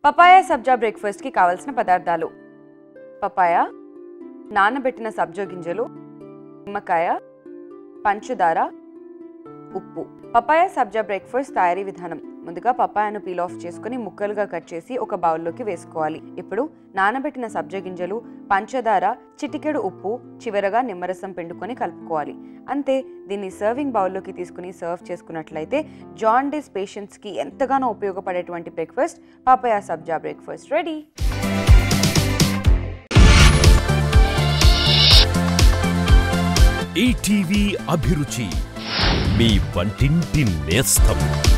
papaya సబ్జా బ్రేక్ఫాస్ట్కి కావలసిన పదార్థాలు పపాయ నానబెట్టిన సబ్జా గింజలు నిమ్మకాయ పంచదార ఉప్పు పపాయ సబ్జా బ్రేక్ఫాస్ట్ తయారీ విధానం ముందుగా పపాయను పీల్ ఆఫ్ చేసుకుని ముక్కలుగా కట్ చేసి ఒక బౌల్లోకి వేసుకోవాలి ఇప్పుడు నానబెట్టిన సబ్జా గింజలు పంచదార చిటికెడు ఉప్పు చివరగా నిమ్మరసం పిండుకొని కలుపుకోవాలి అంతే దీన్ని సర్వింగ్ బౌల్లోకి తీసుకుని సర్వ్ చేసుకున్నట్లయితే జాండీస్ పేషెంట్స్కి ఎంతగానో ఉపయోగపడేటువంటి బ్రేక్ఫాస్ట్ పపాయ సబ్జా బ్రేక్ఫాస్ట్ రెడీ ఈటీవీ అభిరుచి మీ వంటింటి నేస్తం